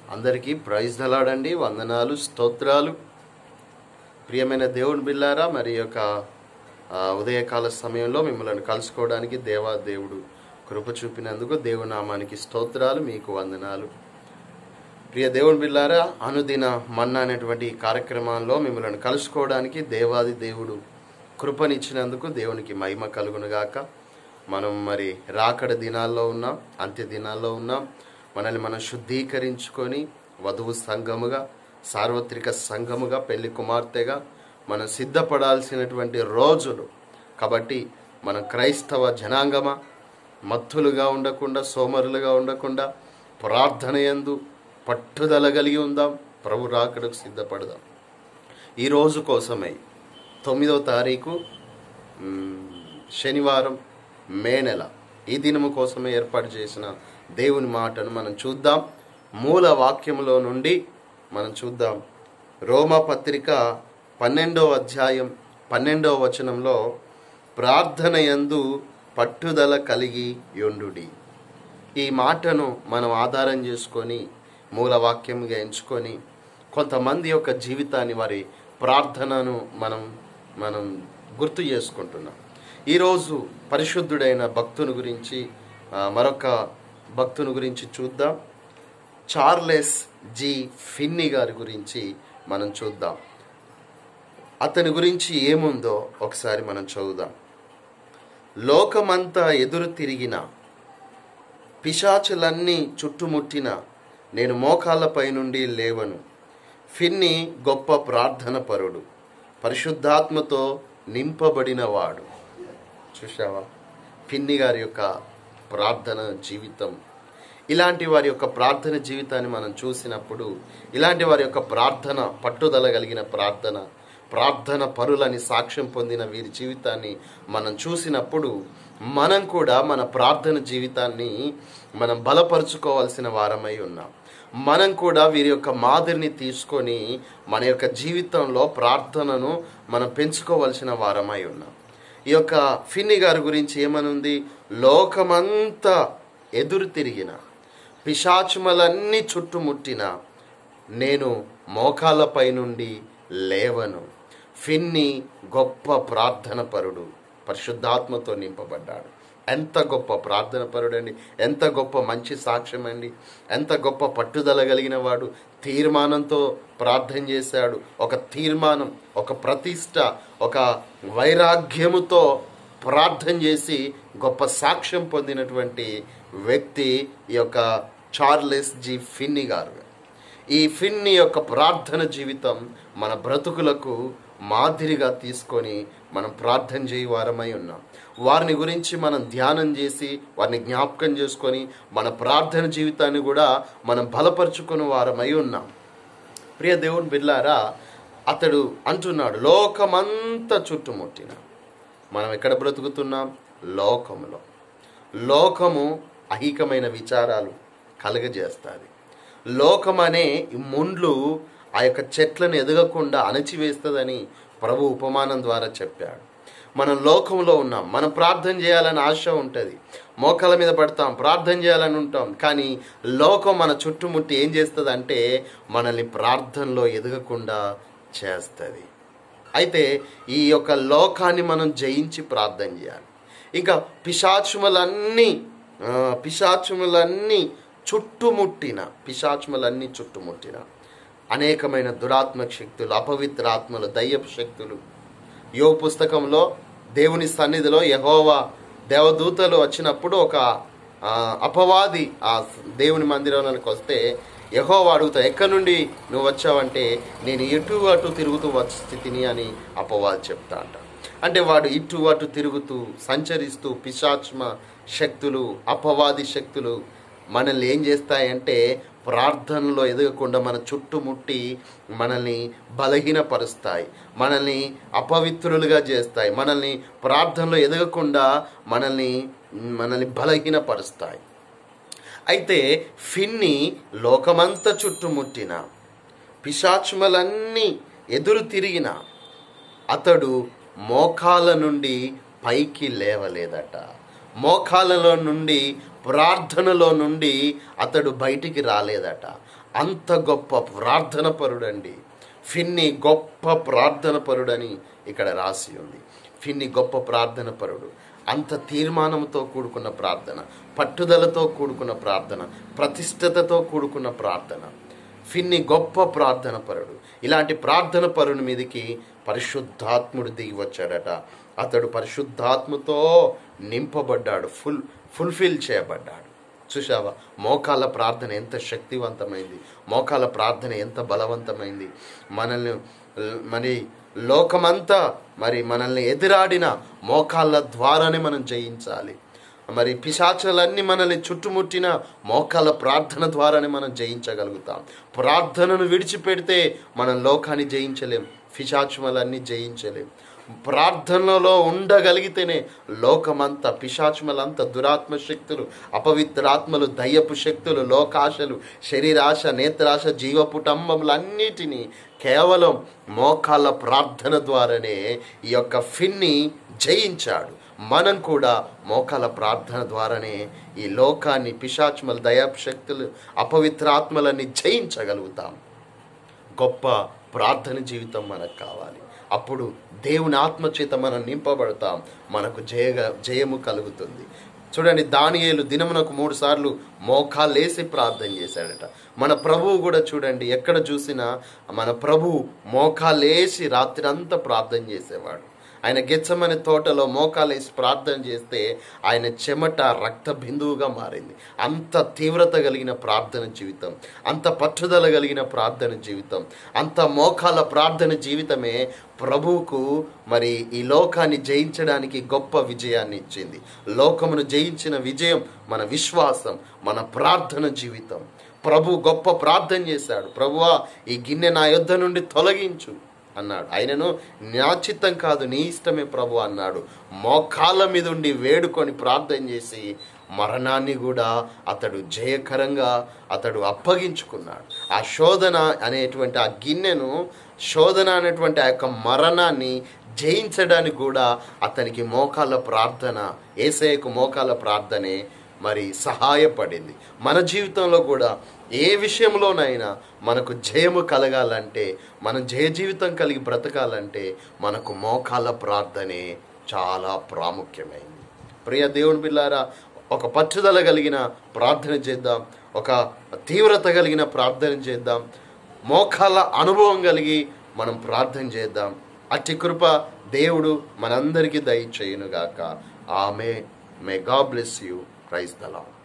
అందరికీ ప్రైజ్ దలాడండి వందనాలు స్తోత్రాలు ప్రియమైన దేవుని బిల్లారా మరి ఈ యొక్క ఆ, ఉదయకాల సమయంలో మిమ్మల్ని కలుసుకోవడానికి దేవా దేవుడు కృప చూపినందుకు దేవుని నామానికి స్తోత్రాలు మీకు వందనాలు ప్రియ దేవుని బిల్లారా అనుదిన మన్నా అనేటువంటి ఈ కార్యక్రమాల్లో మిమ్మల్ని కలుసుకోవడానికి దేవాది దేవుడు కృపనిచ్చినందుకు దేవునికి మహిమ కలుగునుగాక మనం మరి రాకడ దినాల్లో ఉన్నాం అంత్య దినాల్లో ఉన్నాం మనల్ని మనం శుద్ధీకరించుకొని వధువు సంఘముగా సార్వత్రిక సంఘముగా పెళ్లి కుమార్తెగా మనం సిద్ధపడాల్సినటువంటి రోజులు కాబట్టి మనం క్రైస్తవ జనాంగమా మత్తులుగా ఉండకుండా సోమరులుగా ఉండకుండా ప్రార్థన యందు పట్టుదల కలిగి ఉందాం ప్రభు రాకడకు సిద్ధపడదాం ఈ రోజు కోసమై తొమ్మిదో తారీఖు మ్, శనివారం మే నెల ఈ దినము కోసమే ఏర్పాటు చేసిన దేవుని మాటను మనం చూద్దాం మూల వాక్యములో నుండి మనం చూద్దాం రోమా పత్రిక పన్నెండవ అధ్యాయం పన్నెండవ వచనంలో ప్రార్థన యందు పట్టుదల కలిగి యొండుడి ఈ మాటను మనం ఆధారం చేసుకొని మూలవాక్యంగా ఎంచుకొని కొంతమంది యొక్క జీవితాన్ని వారి ప్రార్థనను మనం మనం గుర్తు చేసుకుంటున్నాం ఈరోజు పరిశుద్ధుడైన భక్తుని గురించి ఆ, మరొక భక్తుని గురించి చూద్దాం చార్లెస్ జి ఫిన్ని గారి గురించి మనం చూద్దాం అతని గురించి ఏముందో ఒకసారి మనం చదువుదాం లోకమంతా ఎదురు తిరిగిన పిశాచులన్నీ చుట్టుముట్టిన నేను మోకాళ్ళపై నుండి లేవను ఫిన్ని గొప్ప ప్రార్థన పరుడు పరిశుద్ధాత్మతో నింపబడినవాడు చూశావా ఫిన్ని గారి యొక్క ప్రార్థన జీవితం ఇలాంటి వారి యొక్క ప్రార్థన జీవితాన్ని మనం చూసినప్పుడు ఇలాంటి వారి యొక్క ప్రార్థన పట్టుదల కలిగిన ప్రార్థన ప్రార్థన పరులని సాక్ష్యం పొందిన వీరి జీవితాన్ని మనం చూసినప్పుడు మనం కూడా మన ప్రార్థన జీవితాన్ని మనం బలపరుచుకోవాల్సిన వారమై ఉన్నాం మనం కూడా వీరి యొక్క మాదిరిని తీసుకొని మన యొక్క జీవితంలో ప్రార్థనను మనం పెంచుకోవాల్సిన వారమై ఉన్నాం ఈ యొక్క ఫిన్ని గారి గురించి ఏమనుంది లోకమంతా ఎదురు తిరిగిన పిశాచుమలన్నీ చుట్టుముట్టిన నేను మోకాళ్ళపై నుండి లేవను ఫిన్ని గొప్ప ప్రార్థన పరుడు పరిశుద్ధాత్మతో నింపబడ్డాడు ఎంత గొప్ప ప్రార్థన పరుడండి ఎంత గొప్ప మంచి సాక్ష్యం అండి ఎంత గొప్ప పట్టుదల కలిగిన వాడు తీర్మానంతో ప్రార్థన చేశాడు ఒక తీర్మానం ఒక ప్రతిష్ట ఒక వైరాగ్యముతో ప్రార్థన చేసి గొప్ప సాక్ష్యం పొందినటువంటి వ్యక్తి ఈ యొక్క చార్లెస్ జి ఫిన్ని గారు ఈ ఫిన్ని యొక్క ప్రార్థన జీవితం మన బ్రతుకులకు మాదిరిగా తీసుకొని మనం ప్రార్థన చేయి వారమై ఉన్నాం వారిని గురించి మనం ధ్యానం చేసి వారిని జ్ఞాపకం చేసుకొని మన ప్రార్థన జీవితాన్ని కూడా మనం బలపరుచుకుని వారమై ఉన్నాం ప్రియ దేవుని బిల్లారా అతడు అంటున్నాడు లోకమంతా చుట్టుముట్టిన మనం ఎక్కడ బ్రతుకుతున్నాం లోకములో లోకము అహికమైన విచారాలు కలగజేస్తుంది లోకం అనే ఈ ముండ్లు ఆ యొక్క చెట్లను ఎదగకుండా అణచివేస్తుందని ప్రభు ఉపమానం ద్వారా చెప్పాడు మనం లోకంలో ఉన్నాం మనం ప్రార్థన చేయాలని ఆశ ఉంటుంది మోకాల మీద పడతాం ప్రార్థన చేయాలని ఉంటాం కానీ లోకం మన చుట్టుముట్టి ఏం చేస్తుంది అంటే మనల్ని ప్రార్థనలో ఎదగకుండా చేస్తుంది అయితే ఈ యొక్క లోకాన్ని మనం జయించి ప్రార్థన చేయాలి ఇంకా పిశాచుములన్నీ ఆ, పిశాచుములన్నీ చుట్టుముట్టిన పిశాచుములన్నీ చుట్టుముట్టిన అనేకమైన దురాత్మక శక్తులు అపవిత్ర ఆత్మలు దయ్యపు శక్తులు యో పుస్తకంలో దేవుని సన్నిధిలో యహోవా దేవదూతలు వచ్చినప్పుడు ఒక ఆ, అపవాది ఆ దేవుని మందిరంలోకి వస్తే యహోవా అడుగుతా ఎక్కడి నుండి నువ్వు వచ్చావంటే నేను ఇటు అటు తిరుగుతూ వచ్చి తిని అని అపవాది చెప్తా అంట అంటే వాడు ఇటు అటు తిరుగుతూ సంచరిస్తూ పిశాచ్మ శక్తులు అపవాది శక్తులు మనల్ని ఏం చేస్తాయంటే ప్రార్థనలో ఎదగకుండా మన చుట్టుముట్టి మనల్ని బలహీనపరుస్తాయి మనల్ని అపవిత్రులుగా చేస్తాయి మనల్ని ప్రార్థనలో ఎదగకుండా మనల్ని మనల్ని బలహీనపరుస్తాయి అయితే ఫిన్ని లోకమంతా చుట్టుముట్టిన పిశాచుమలన్నీ ఎదురు తిరిగిన అతడు మోకాల నుండి పైకి లేవలేదట మోకాలలో నుండి ప్రార్థనలో నుండి అతడు బయటికి రాలేదట అంత గొప్ప ప్రార్థన పరుడండి ఫిన్ని గొప్ప ప్రార్థన పరుడని ఇక్కడ రాసి ఉంది ఫిన్ని గొప్ప ప్రార్థన పరుడు అంత తీర్మానంతో కూడుకున్న ప్రార్థన పట్టుదలతో కూడుకున్న ప్రార్థన ప్రతిష్టతతో కూడుకున్న ప్రార్థన ఫిన్ని గొప్ప ప్రార్థన పరుడు ఇలాంటి ప్రార్థన పరుని మీదకి పరిశుద్ధాత్ముడు దిగి వచ్చాడట అతడు పరిశుద్ధాత్మతో నింపబడ్డాడు ఫుల్ ఫుల్ఫిల్ చేయబడ్డాడు చూసావా మోకాళ్ళ ప్రార్థన ఎంత శక్తివంతమైంది మోకాళ్ళ ప్రార్థన ఎంత బలవంతమైంది మనల్ని మరి లోకమంతా మరి మనల్ని ఎదురాడిన మోకాళ్ళ ద్వారానే మనం జయించాలి మరి పిశాచులన్నీ మనల్ని చుట్టుముట్టిన మోకాళ్ళ ప్రార్థన ద్వారానే మనం జయించగలుగుతాం ప్రార్థనను విడిచిపెడితే మనం లోకాన్ని జయించలేం పిశాచుమలన్నీ జయించలేం ప్రార్థనలో ఉండగలిగితేనే లోకమంతా పిశాచుమలంతా దురాత్మ శక్తులు అపవిత్రాత్మలు దయ్యపు శక్తులు లోకాశలు శరీరాశ నేత్రాశ జీవపుటంబములన్నిటినీ కేవలం మోకాళ్ళ ప్రార్థన ద్వారానే ఈ యొక్క ఫిన్ని జయించాడు మనం కూడా మోకాల ప్రార్థన ద్వారానే ఈ లోకాన్ని పిశాచుమల దయాపు శక్తులు అపవిత్రాత్మలని జయించగలుగుతాం గొప్ప ప్రార్థన జీవితం మనకు కావాలి అప్పుడు దేవుని ఆత్మచేత మనం నింపబడతాం మనకు జయ జయము కలుగుతుంది చూడండి దానియేలు దినమునకు మూడు సార్లు మోకాలేసి ప్రార్థన చేశాడట మన ప్రభువు కూడా చూడండి ఎక్కడ చూసినా మన ప్రభువు మోకాలేసి రాత్రి ప్రార్థన చేసేవాడు ఆయన గెచ్చమని తోటలో మోకాలేసి ప్రార్థన చేస్తే ఆయన చెమట రక్త బిందువుగా మారింది అంత తీవ్రత కలిగిన ప్రార్థన జీవితం అంత పట్టుదల కలిగిన ప్రార్థన జీవితం అంత మోకాల ప్రార్థన జీవితమే ప్రభువుకు మరి ఈ లోకాన్ని జయించడానికి గొప్ప విజయాన్ని ఇచ్చింది లోకమును జయించిన విజయం మన విశ్వాసం మన ప్రార్థన జీవితం ప్రభు గొప్ప ప్రార్థన చేశాడు ప్రభువా ఈ గిన్నె నా యొద్ద నుండి తొలగించు అన్నాడు ఆయనను నా చిత్తం కాదు నీ ఇష్టమే ప్రభు అన్నాడు మోకాళ్ళ మీద ఉండి వేడుకొని ప్రార్థన చేసి మరణాన్ని కూడా అతడు జయకరంగా అతడు అప్పగించుకున్నాడు ఆ శోధన అనేటువంటి ఆ గిన్నెను శోధన అనేటువంటి ఆ యొక్క మరణాన్ని జయించడానికి కూడా అతనికి మోకాళ్ళ ప్రార్థన ఏసయ్యకు మోకాళ్ళ ప్రార్థనే మరి సహాయపడింది మన జీవితంలో కూడా ఏ విషయంలోనైనా మనకు జయము కలగాలంటే మనం జయ జీవితం కలిగి బ్రతకాలంటే మనకు మోకాళ్ళ ప్రార్థనే చాలా ప్రాముఖ్యమైంది ప్రియ దేవుని పిల్లారా ఒక పట్టుదల కలిగిన ప్రార్థన చేద్దాం ఒక తీవ్రత కలిగిన ప్రార్థన చేద్దాం మోకాళ్ళ అనుభవం కలిగి మనం ప్రార్థన చేద్దాం అట్టి కృప దేవుడు మనందరికీ దయచేయునుగాక ఆమె మే గా బ్లెస్ యూ ప్రైజ్ దలా